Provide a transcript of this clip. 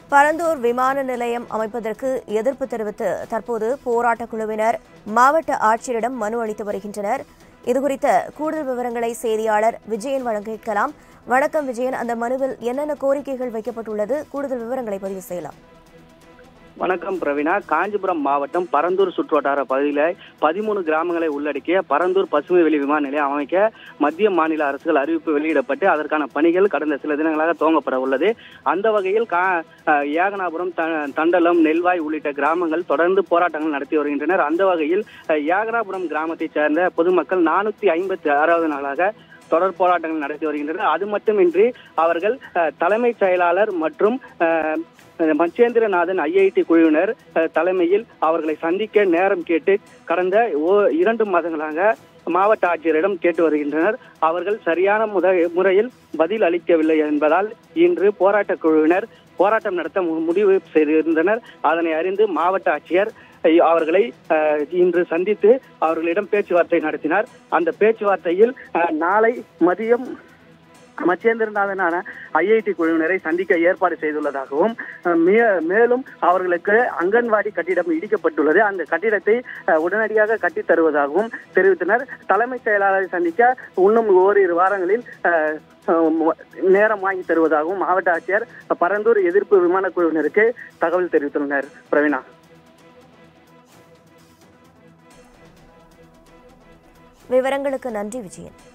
பரந்தூர் விமான நிலையம் அமைப்பதற்கு எதிர்ப்பு தெரிவித்து தற்போது போராட்டக் குழுவினர் மாவட்ட ஆட்சியரிடம் மனு அளித்து வருகின்றனர் இதுகுறித்த கூடுதல் விவரங்களை செய்தியாளர் விஜயன் வழங்க கேட்கலாம் வணக்கம் விஜயன் அந்த மனுவில் என்னென்ன கோரிக்கைகள் வைக்கப்பட்டுள்ளது கூடுதல் விவரங்களை பதிவு செய்யலாம் வணக்கம் பிரவீனா காஞ்சிபுரம் மாவட்டம் பரந்தூர் சுற்றுவட்டார பகுதியில் பதிமூணு கிராமங்களை உள்ளடக்கிய பரந்தூர் பசுமை வெளி விமான நிலையம் அமைக்க மத்திய மாநில அரசுகள் அறிவிப்பு வெளியிடப்பட்டு அதற்கான பணிகள் கடந்த சில தினங்களாக துவங்கப்பட உள்ளது அந்த வகையில் கா அஹ், ஏகனாபுரம் த- தண்டலம் நெல்வாய் உள்ளிட்ட கிராமங்கள் தொடர்ந்து போராட்டங்கள் நடத்தி வருகின்றனர் அந்த வகையில் அஹ், ஏகனாபுரம் கிராமத்தைச் சேர்ந்த பொதுமக்கள் நானூத்தி ஐம்பத்தி ஆறாவது நாளாக தொடர் போராட்டங்கள் நடத்தி வருகின்றனர் அது மட்டுமின்றி அவர்கள் அஹ், தலைமைச் செயலாளர் மற்றும் அஹ், மச்சேந்திரநாதன் ஐஐடி குழுவினர் அஹ், தலைமையில் அவர்களை சந்திக்க நேரம் கேட்டு கடந்த ஓ- இரண்டு மாதங்களாக மாவட்ட ஆட்சியரிடம் கேட்டு வருகின்றனர் அவர்கள் சரியான முத முறையில் பதில் அளிக்கவில்லை என்பதால் இன்று போராட்டக் குழுவினர் போராட்டம் நடத்த மு- முடிவு செய்திருந்தனர் அதனை அறிந்து மாவட்ட ஆட்சியர் அஹ், அவர்களை அஹ், இன்று சந்தித்து அவர்களிடம் பேச்சுவார்த்தை நடத்தினார் அந்த பேச்சுவார்த்தையில் அஹ், நாளை மதியம் மச்சேந்திரநாதனான ஐஐடி குழுவினரை சந்திக்க ஏற்பாடு செய்துள்ளதாகவும் அஹ், மே- மேலும் அவர்களுக்கு அங்கன்வாடி கட்டிடம் இடிக்கப்பட்டுள்ளது அந்த கட்டிடத்தை அஹ், உடனடியாக கட்டித் தருவதாகவும் தெரிவித்தனர் தலைமைச் செயலாளரை சந்திக்க இன்னும் ஓரிரு வாரங்களில் அஹ், அஹ், மு- நேரம் வாங்கி தருவதாகவும் மாவட்ட ஆட்சியர் பரந்தூர் எதிர்ப்பு விமான குழுவினருக்கு தகவல் தெரிவித்துள்ளனர் பிரவீனா விவரங்களுக்கு நன்றி விஜயன்